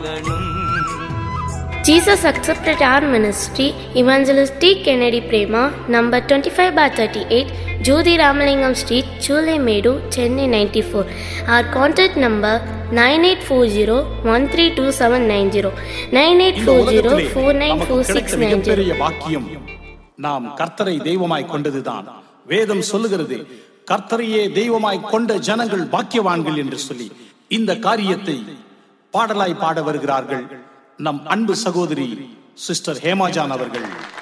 வாழணும் Jesus accepted our ministry, Evangelist T. Kennedy Prema, number 25 by 38, Jyoti Ramalingam Street, Chulemedu, Chennai 94. Our contact number 9840-132790, இந்த உலகத்திலே நமக்கு கிடைத்த 9840-494690. மிகப்பெரிய பாக்கியம் நாம் கர்த்தரை தெய்வமாய் கொண்டதுதான் வேதம் சொல்லுகிறது கர்த்தரையே தெய்வமாய் கொண்ட ஜனங்கள் பாக்கியவான்கள் என்று சொல்லி இந்த காரியத்தை பாடலாய் பாட வருகிறார்கள் நம் அன்பு சகோதரி சிஸ்டர் ஹேமாஜான் அவர்கள்